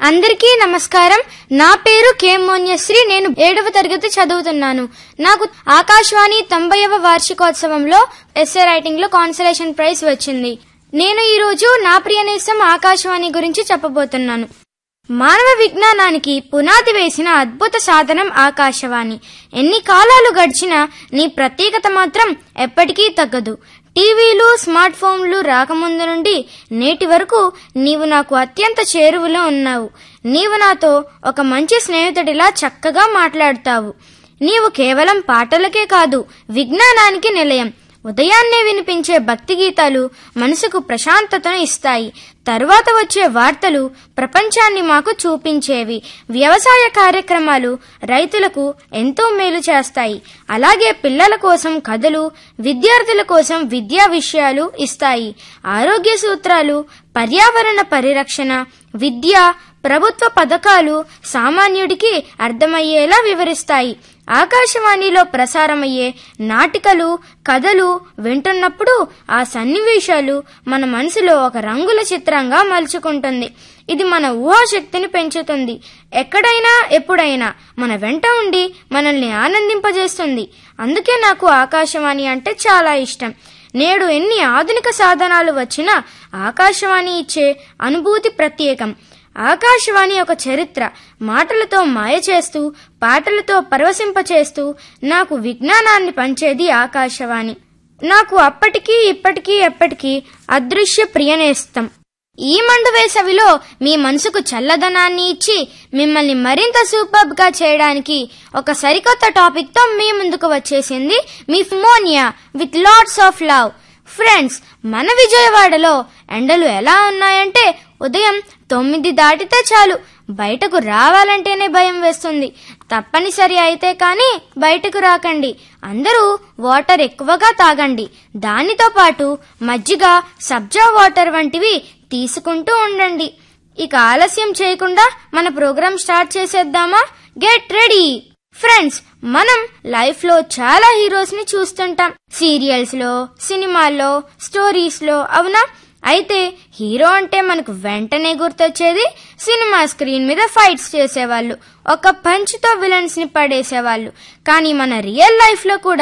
అందరికీ నమస్కారం నా పేరు కె మోన్యశ్రీ నేను ఏడవ తరగతి చదువుతున్నాను నాకు ఆకాశవాణి తొంభైవ వార్షికోత్సవంలో ఎస్ఏ రైటింగ్ లో కాన్సలేషన్ ప్రైజ్ వచ్చింది నేను ఈ రోజు నా ప్రియనేశం ఆకాశవాణి గురించి చెప్పబోతున్నాను మానవ విజ్ఞానానికి పునాది వేసిన అద్భుత సాధనం ఆకాశవాణి ఎన్ని కాలాలు గడిచినా నీ ప్రత్యేకత మాత్రం ఎప్పటికీ తగ్గదు టీవీలు స్మార్ట్ ఫోన్లు రాకముందు నుండి నేటి వరకు నీవు నాకు అత్యంత చేరువలో ఉన్నావు నీవు నాతో ఒక మంచి స్నేహితుడిలా చక్కగా మాట్లాడుతావు నీవు కేవలం పాటలకే కాదు విజ్ఞానానికి నిలయం ఉదయాన్నే వినిపించే భక్తి గీతాలు మనసుకు ప్రశాంతతను ఇస్తాయి తరువాత వచ్చే వార్తలు ప్రపంచాన్ని మాకు చూపించేవి వ్యవసాయ కార్యక్రమాలు రైతులకు ఎంతో మేలు చేస్తాయి అలాగే పిల్లల కోసం కథలు విద్యార్థుల కోసం విద్యా విషయాలు ఇస్తాయి ఆరోగ్య సూత్రాలు పర్యావరణ పరిరక్షణ విద్య ప్రభుత్వ పథకాలు సామాన్యుడికి అర్థమయ్యేలా వివరిస్తాయి ఆకాశవాణిలో ప్రసారమయ్యే నాటికలు కథలు వింటున్నప్పుడు ఆ సన్నివేశాలు మన మనసులో ఒక రంగుల చిత్రంగా మలుచుకుంటుంది ఇది మన ఊహాశక్తిని పెంచుతుంది ఎక్కడైనా ఎప్పుడైనా మన వెంట ఉండి మనల్ని ఆనందింపజేస్తుంది అందుకే నాకు ఆకాశవాణి అంటే చాలా ఇష్టం నేడు ఎన్ని ఆధునిక సాధనాలు వచ్చినా ఆకాశవాణి ఇచ్చే అనుభూతి ప్రత్యేకం ఆకాశవాణి ఒక చరిత్ర మాటలతో మాయ చేస్తూ పాటలతో పరవశింపచేస్తూ నాకు విజ్ఞానాన్ని పంచేది ఆకాశవాణి నాకు అప్పటికీ ఇప్పటికీ ఎప్పటికీ అదృశ్య ప్రియనేస్తం ఈ మండు వేసవిలో మీ మనసుకు చల్లదనాన్ని ఇచ్చి మిమ్మల్ని మరింత సూపర్బ్ గా చేయడానికి ఒక సరికొత్త టాపిక్ తో మీ ముందుకు వచ్చేసింది మీ ఫిమోనియా with lots of love friends మన విజయవాడలో ఎండలు ఎలా ఉన్నాయంటే ఉదయం తొమ్మిది దాటితే చాలు బయటకు రావాలంటేనే భయం వేస్తుంది తప్పనిసరి అయితే కానీ బయటకు రాకండి అందరూ వాటర్ ఎక్కువగా తాగండి దానితో పాటు మజ్జిగ సబ్జా వాటర్ వంటివి తీసుకుంటూ ఉండండి ఇక ఆలస్యం చేయకుండా మన ప్రోగ్రాం స్టార్ట్ చేసేద్దామా గెట్ రెడీ ఫ్రెండ్స్ మనం లైఫ్ లో చాలా హీరోస్ ని చూస్తుంటాం సీరియల్స్ లో సినిమాల్లో స్టోరీస్ లో అవునా అయితే హీరో అంటే మనకు వెంటనే గుర్తొచ్చేది సినిమా స్క్రీన్ మీద ఫైట్స్ చేసేవాళ్ళు ఒక పంచ్ తో విలన్స్ ని పడేసేవాళ్ళు కానీ మన రియల్ లైఫ్ లో కూడా